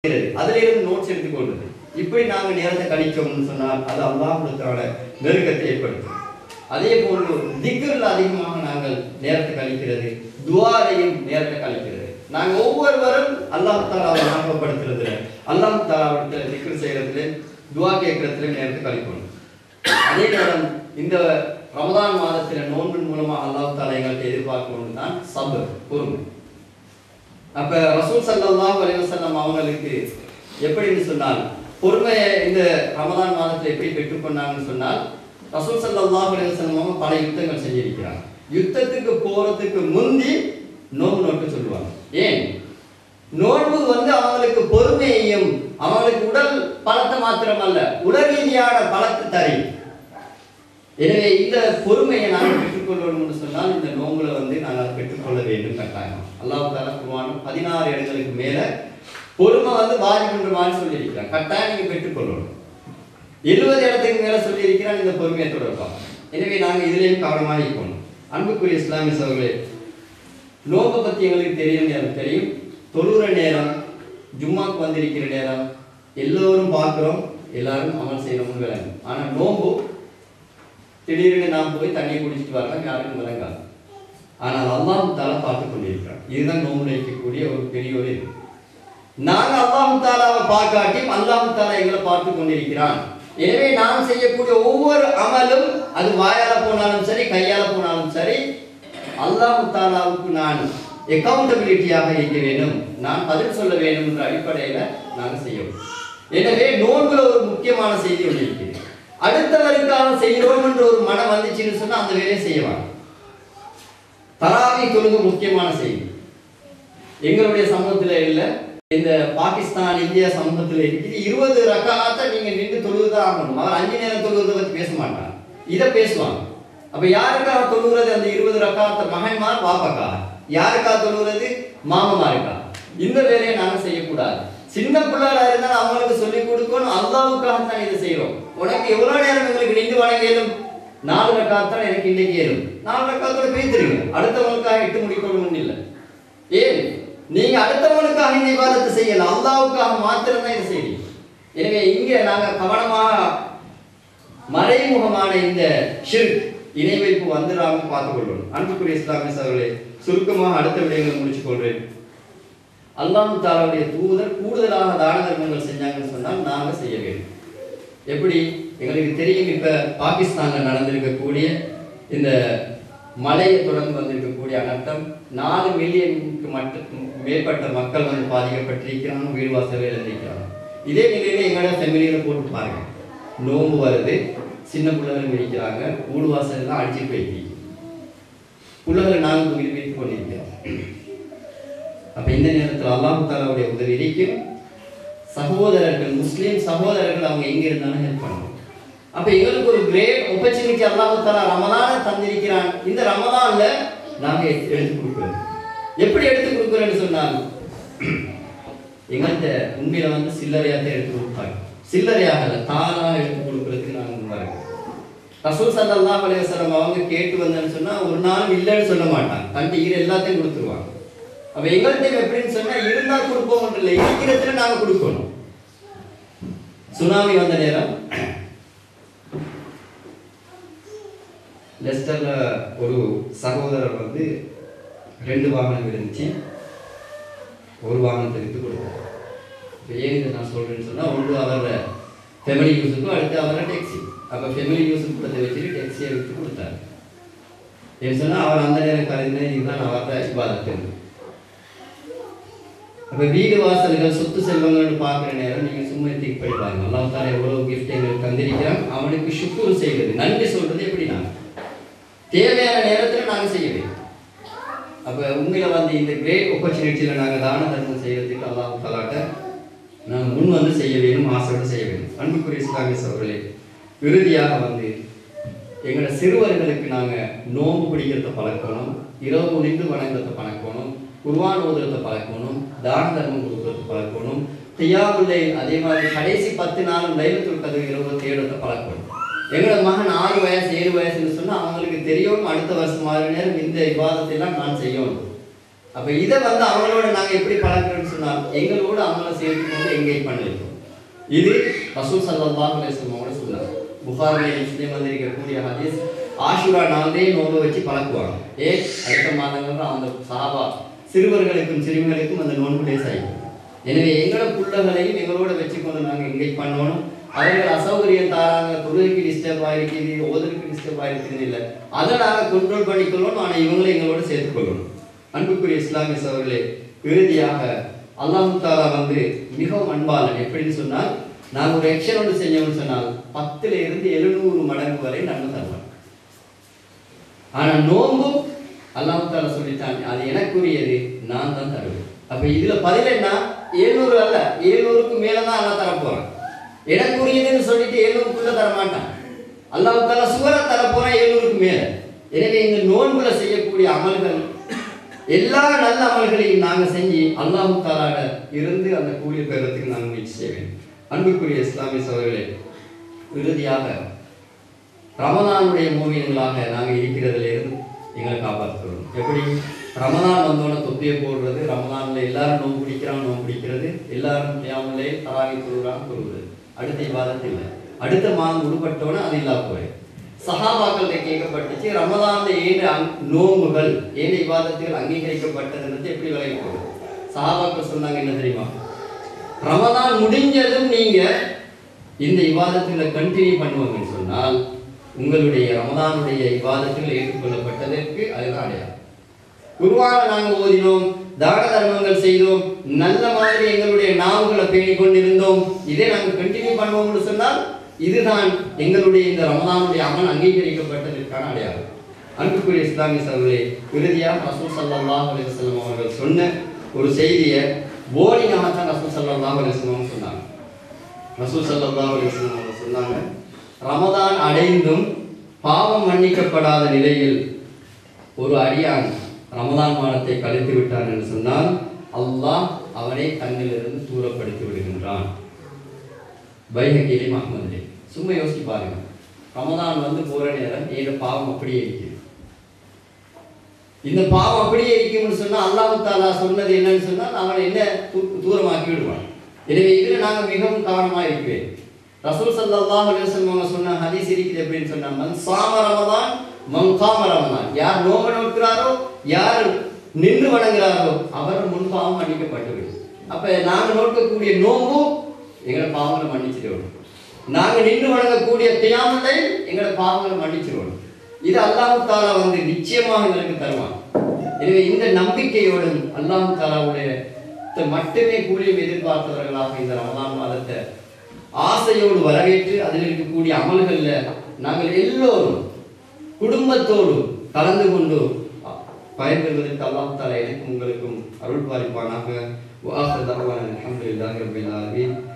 அதுல இருந்து நோட்ஸ் எடுத்துக்கொள்வது இப்படி நாங்க நேரத்தை கழிச்சோம்னு சொன்னால் அது அல்லாஹுடத்தான நெருக்கத்தை ஏற்படுத்தும் அதே போன்று திக்கரில் அதிகமாக நாங்கள் நேரத்தை கழிக்கிறது துவாரையும் நேரத்தை கழிக்கிறது நாங்க ஒவ்வொருவரும் அல்லாஹ் தாலாவை ஞாபகப்படுத்துறதுல அல்லாஹ் தாலாவிடத்துல திக்கர் செய்யறதுல துவா கேட்கறதுல நேரத்தை கழிக்கணும் அதே நேரம் இந்த ரமதான் மாதத்துல நோன்பின் மூலமா அல்லாஹ் தாலா எங்கள்கிட்ட எதிர்பார்க்கணும் தான் சபர் பொறுமை அப்ப ரசூல் ஸல்லல்லாஹு அலைஹி வஸல்லம் அவங்களுக்கு எப்படின்னு சொன்னால் பொறுமையை இந்த ரமதான் மாதத்துல எப்படி பெற்றுக்கொண்டாங்கன்னு சொன்னால் ரசூல் ஸல்லல்லாஹு அலைஹி வஸல்லம் அவங்க பல யுத்தங்கள் செஞ்சிருக்கிறாங்க யுத்தத்துக்கு போறதுக்கு முந்தி நோன்பு நோக்க சொல்லுவாங்க ஏன் நோன்பு வந்து அவங்களுக்கு பொறுமையையும் அவங்களுக்கு உடல் பலத்தை மாத்திரமல்ல உடல் ரீதியான பலத்தை தரும் எனவே இந்த பொறுமையை நாங்கள் பெற்றுக்கொள்ளணும் என்று சொன்னால் இந்த நோம்புல வந்து நாங்கள் பெற்றுக்கொள்ள வேண்டும் கட்டாயம் அல்லாஹ் தாலா குர்ஆன் பதினாறு இடங்களுக்கு மேல பொறுமை வந்து வாஜிப் என்ற மாதிரி சொல்லியிருக்கிறான் கட்டாயம் நீங்க பெற்றுக்கொள்ளணும் எழுபது இடத்துக்கு மேல சொல்லியிருக்கிறான் இந்த பொறுமையை தொடர்பாக எனவே நாங்கள் இதுலேயும் கவனமாக இருக்கணும் அன்புக்குரிய இஸ்லாமிய சகோதரர்களே நோம்பை பற்றி எங்களுக்கு தெரியும் எனக்கு தெரியும் தொழுகிற நேரம் ஜும்மாக்கு வந்திருக்கிற நேரம் எல்லோரும் பார்க்குறோம் எல்லாரும் அமல் செய்யணும்னு விளங்கும் ஆனால் நோம்பு திடீர்னு நாம் போய் தண்ணி குடிச்சிட்டு வரலாம் யாருக்கும் விளங்காது ஆனால் அல்லாஹ் தாலா பார்த்து கொண்டிருக்கிறான் இதுதான் நோம்பு வைக்கக்கூடிய ஒரு பெரிய ஒரு இது நாங்க அல்லாஹ் தாலாவை பார்க்காட்டியும் அல்லாஹ் தாலா எங்களை பார்த்து கொண்டிருக்கிறான் எனவே நாம் செய்யக்கூடிய ஒவ்வொரு அமலும் அது வாயால போனாலும் சரி கையால போனாலும் சரி அல்லாஹ் தாலாவுக்கு நான் அக்கௌண்டபிலிட்டியாக இருக்க வேண்டும் நான் பதில் சொல்ல வேண்டும் என்ற அடிப்படையில நாங்கள் செய்யணும் எனவே நோன்புல ஒரு முக்கியமான செய்தி ஒன்று இருக்கிறது அடுத்தவருக்காக செய்கிறோம் என்ற ஒரு மனம் வந்துச்சுன்னு சொன்னா அந்த வேலையை செய்யலாம் தராவி தொழுகை முக்கியமான செய்தி எங்களுடைய சமூகத்துல இல்ல இந்த பாகிஸ்தான் இந்தியா சமூகத்துல இருக்குது இருபது ரக்காத்தை நீங்க நின்று தொழுதுதான் ஆகணும் அவர் அஞ்சு நேரம் தொழுவதை பத்தி பேச மாட்டாங்க இதை பேசுவாங்க அப்ப யாருக்காக தொழுகிறது அந்த இருபது ரக்காத்த மகன்மார் பாப்பாக்கா யாருக்கா தொழுகிறது மாமமாருக்கா இந்த வேலையை நாங்க செய்யக்கூடாது சின்ன பிள்ளைகளா இருந்தாலும் அவங்களுக்கு சொல்லிக் கொடுக்கணும் அல்லாவுக்காக தான் இதை செய்யறோம் உனக்கு எவ்வளவு நேரம் எங்களுக்கு நின்று வணங்க இயலும் நாலு ரக்காத்தான் எனக்கு இன்னைக்கு ஏறும் நாலு ரக்காத்தோட பேத்துருங்க அடுத்தவங்களுக்காக எட்டு முடிக்கணும்னு இல்லை ஏன் நீங்க அடுத்தவனுக்காக இந்த விவாதத்தை செய்யல அல்லாவுக்காக மாத்திரம் தான் இதை செய்றீங்க எனவே இங்க நாங்க கவனமாக மறைமுகமான இந்த ஷிர்க் இணை வைப்பு வந்துடாம பார்த்துக் கொள்ளணும் அன்புக்குரிய இஸ்லாமிய சகோதரர்களே சுருக்கமாக அடுத்த விடயங்களை முடிச்சுக் கொள்றேன் அல்லாஹ் தாலாவுடைய தூதர் கூடுதலாக தான தர்மங்கள் செஞ்சாங்கன்னு சொன்னால் நாங்க செய்ய வேண்டும் எப்படி எங்களுக்கு தெரியும் இப்ப பாகிஸ்தான்ல நடந்திருக்கக்கூடிய இந்த மழையை தொடர்ந்து வந்திருக்கக்கூடிய அனர்த்தம் நாலு மில்லியனுக்கு மட்டும் மேற்பட்ட மக்கள் வந்து பாதிக்கப்பட்டிருக்கிறாங்க வீடு வாசலே இழந்திருக்கிறாங்க இதே நிலையில எங்களோட ஃபெமிலியில போட்டு பாருங்க நோம்பு வருது சின்ன பிள்ளைகள் இருக்கிறாங்க வீடு வாசல் எல்லாம் அடிச்சு போயிட்டு பிள்ளைகளை நாங்கள் உயிர் வைத்துக் கொண்டிருக்கிறோம் அப்ப இந்த நேரத்தில் அல்லாஹ் தாலாவுடைய உதவி இருக்கும் சகோதரர்கள் முஸ்லீம் சகோதரர்கள் அவங்க எங்க இருந்தாலும் ஹெல்ப் பண்ணணும் அப்ப எங்களுக்கு ஒரு கிரேட் ஆப்பர்ச்சுனிட்டி அல்லாஹ் தாலா ரமலான தந்திருக்கிறான் இந்த ரமலான்ல நாங்க எடுத்து கொடுக்கிறோம் எப்படி எடுத்து கொடுக்குறோம்னு சொன்னால் எங்கள்கிட்ட உண்மையில வந்து சில்லறையாக எடுத்து கொடுப்பாங்க சில்லறையாக இல்லை தானாக எடுத்து கொடுக்கறதுக்கு நாங்கள் முன்வரோம் ரசூல் சல்லல்லாஹு அலைஹி வஸல்லம் அவங்க கேட்டு வந்தேன்னு சொன்னா ஒரு நாள் இல்லைன்னு சொல்ல மாட்டாங்க தன்ட்டு ஈர எல்லாத்தையும் கொடுத்துருவாங்க அப்ப எங்கள்கிட்ட எப்படின்னு சொன்னா இருந்தா கொடுப்போம் இல்லை இருக்கிறதுல நாங்க கொடுக்கணும் சுனாமி வந்த நேரம் லெஸ்டர்ல ஒரு சகோதரர் வந்து ரெண்டு வாகனம் இருந்துச்சு ஒரு வாகனத்தை வித்து கொடுத்தார் இப்போ ஏன் இதை நான் சொல்றேன்னு சொன்னா ஒன்று அவரோட ஃபெமிலி யூஸுக்கும் அடுத்து அவரோட டேக்ஸி அப்போ ஃபெமிலி யூஸுக்கு கொடுத்த வச்சுட்டு டேக்ஸியை வித்து கொடுத்தாரு ஏன்னு சொன்னா அவர் அந்த நேரம் கருதின இதுதான் அவரோட இபாதத்து அப்ப வீடு வாசல்கள் சொத்து செல்வங்கள்னு பார்க்குற நேரம் நீங்க சும்மா திங்க் பண்ணி பாருங்க அல்லாஹ் தாலா எவ்வளவு கிஃப்ட் எங்களுக்கு தந்திருக்கிறான் அவனுக்கு சுக்குர் செய்வது நன்றி சொல்றது எப்படி நாங்க தேவையான நேரத்துல நாங்க செய்ய வேண்டும் அப்ப உண்மையில வந்து இந்த கிரேட் ஆப்பர்ச்சுனிட்டியில நாங்க தான தர்மம் செய்யறதுக்கு அல்லாஹ் தாலாட்ட நாங்க முன் வந்து செய்ய வேண்டும் ஆசையோடு செய்ய வேண்டும் அன்புக்குரிய இஸ்லாமிய சகோதரர்களே இறுதியாக வந்து எங்களோட சிறுவர்களுக்கு நாங்க நோன்பு பிடிக்கிறத பழக்கணும் இரவு நின்று வணங்குறத பழக்கணும் குர்வான் ஓதுறத பழக்கணும் தான தர்மம் கொடுக்கறத பழக்கணும் தியாவுல்லை அதே மாதிரி கடைசி பத்து நாளும் லைலத்துல் கதவு இரவு தேடுறத பழக்கணும் எங்களோட மகன் ஆறு வயசு ஏழு வயசுன்னு சொன்னா அவங்களுக்கு தெரியும் அடுத்த வருஷம் ஆறு நேரம் இந்த விவாதத்தை எல்லாம் நான் செய்யணும் அப்ப இதை வந்து அவங்களோட நாங்க எப்படி பழக்கிறோம்னு சொன்னால் எங்களோட அவங்கள சேர்த்து கொண்டு எங்கேஜ் பண்ண வைப்போம் இது ரசூல் சல்லல்லாஹு அலைஹி வஸல்லம் சொன்னார் புகாரிலே முஸ்லிம் வந்திருக்கக்கூடிய ஹதீஸ் ஆஷுரா நாளே நோன்பு வச்சு பழக்குவாங்க ஏ அடுத்த மாதங்கள் அந்த சஹாபா சிறுவர்களுக்கும் சிறுமிகளுக்கும் அந்த நோன்பு டேஸ் ஆகிடும் எனவே எங்களோட புள்ளகளையும் எங்களோட வச்சுக்கொண்டு நாங்கள் எங்கேஜ் பண்ணணும் அவர்கள் அசௌகரியம் தாராங்க தொழுகைக்கு டிஸ்டர்ப் ஆயிருக்குது ஓதலுக்கு டிஸ்டர்ப் ஆயிருக்குது இல்லை அதை நாங்கள் கண்ட்ரோல் பண்ணிக்கொள்ளணும் ஆனால் இவங்களை எங்களோட சேர்த்துக்கொள்ளணும் அன்புக்குரிய இஸ்லாமிய சகோதரர்களே இறுதியாக அல்லாஹு தாலா வந்து மிகவும் அன்பாளன் எப்படின்னு சொன்னால் நான் ஒரு எக்ஷன் ஒன்று செஞ்சோம்னு சொன்னால் பத்துல இருந்து எழுநூறு மடங்கு வரை நன்மை தருவான் ஆனா நோன்பு அல்லாஹ் தாலா சொல்லிட்டான் அது எனக்குரியது நான் தான் தருவேன் அப்ப இதுல பதில் என்ன எழுநூறு அல்ல எழுநூறுக்கு மேலதான் அல்லாஹ் தரப்போறான் எனக்குரியதுன்னு சொல்லிட்டு எழுநூறுக்குள்ள தர மாட்டான் அல்லாஹ் தாலா சுவரை தரப்போறான் எழுநூறுக்கு மேல எனவே இந்த நோன்புல செய்யக்கூடிய அமல்கள் எல்லா நல்ல அமல்களையும் நாங்க செஞ்சு அல்லாஹு தாலாட இருந்து அந்த கூலி பெறத்துக்கு நாங்கள் முயற்சி செய்ய வேண்டும் அன்புக்குரிய இஸ்லாமிய சகோதரர்களே இறுதியாக ரமதானுடைய மூவியங்களாக நாங்கள் இருக்கிறதுல இருந்து எங்களை காப்பாற்றுறோம் எப்படி ரமதான் வந்தோடனே தொப்பியை போடுறது ரமதான்ல எல்லாரும் நோம்பு பிடிக்கிறாங்க நோம்பு பிடிக்கிறது எல்லாரும் யாமலே தராவி தொழுகிறாங்க தொழுகிறது அடுத்த விவாதத்தில் இல்லை அடுத்த மாதம் உடுபட்டோன்னே அது இல்லாம போயிடும் சஹாபாக்கள்கிட்ட கேட்கப்பட்டுச்சு ரமதான்ல ஏழு அங்- நோன்புகள் ஏழு விவாதத்தில் அங்கீகரிக்கப்பட்டதுன்றது எப்படி விலகி போகுது சஹாபாக்கள் சொன்னாங்க என்ன தெரியுமா ரமதான் முடிஞ்சதும் நீங்க இந்த இவாதத்துல கண்டினியூ பண்ணுவாங்கன்னு சொன்னால் உங்களுடைய ரமதானுடைய இவாதத்தில் ஏற்றுக்கொள்ளப்பட்டதற்கு அதுதான் அடையாளம் குருவான நாங்க ஓதினோம் தான தர்மங்கள் செய்தோம் நல்ல மாதிரி எங்களுடைய நாவுகளை பேணி கொண்டிருந்தோம் இதே நாங்க கண்டினியூ பண்ணுவோம்னு சொன்னால் இதுதான் எங்களுடைய இந்த ரமதானுடைய அமல் அங்கீகரிக்கப்பட்டதற்கான அடையாளம் அன்புக்குரிய இஸ்லாமிய சகோதரே இறுதியாக ரசூல் ஸல்லல்லாஹு அலைஹி வஸல்லம் அவர்கள் சொன்ன ஒரு செய்தியை போலிங்காக தான் ரசூல் ஸல்லல்லாஹு அலைஹி வஸல்லம் சொன்னாங்க ரசூல் ஸல்லல்லாஹு அலைஹி வஸல்லம் அவங்க சொன்னாங்க ரமதான் அடைந்தும் பாவம் மன்னிக்கப்படாத நிலையில் ஒரு அடியான் ரமதான் மாதத்தை கழித்து விட்டான் என்று சொன்னால் அல்லாஹ் அவனை தன்னிலிருந்து தூரப்படுத்தி விடுகின்றான் பைஹகிலே மஹ்மதிலே சும்மா யோசிச்சு பாருங்க ரமதான் வந்து போற நேரம் ஏதோ பாவம் அப்படியே இருக்குது இந்த பாவம் அப்படியே இருக்கும்னு சொன்னா அல்லாஹ் தாலா சொன்னது என்னன்னு சொன்னால் அவனை என்ன தூ- தூரமாக்கி விடுவான் எனவே இதுல நாங்க மிகவும் கவனமா இருக்கிறேன் ரசூல் ஸல்லல்லாஹு அலைஹி வஸல்லம் அவங்க சொன்ன ஹதீஸ் இருக்குது எப்படின்னு சொன்னா மன் சாம ரமதான் மன் காம ரமதான் யார் நோம்பு நோக்கிறாரோ யார் நின்று வணங்குறாரோ அவர் முன் பாவம் மன்னிக்கப்பட்டு விடும் அப்ப நாங்க நோக்கக்கூடிய நோம்பு எங்களை பாவங்களை மன்னிச்சிடுவோம் நாங்க நின்று வணங்கக்கூடிய தியாமத்தை எங்களை பாவங்களை மன்னிச்சிடுவோம் இது அல்லாஹ் தாலா வந்து நிச்சயமாக எங்களுக்கு தருவான் எனவே இந்த நம்பிக்கையோடும் அல்லாஹ் தாலாவுடைய த- மட்டுமே கூலியும் எதிர்பார்த்தவர்களாக இந்த ரமலான் மாதத்தை ஆசையோடு வரவேற்று அதில் இருக்கக்கூடிய அமல்கள்ல நாங்கள் எல்லோரும் குடும்பத்தோடு கலந்து கொண்டு அ- பயன்பெறுவதற்கு அல்லாஹ் தாலா எனக்கும் உங்களுக்கும் அருள் பாலிப்பானாக வாஹர் தகவான அல்ஹம்துலில்லாஹி ரப்பில் ஆலமீன்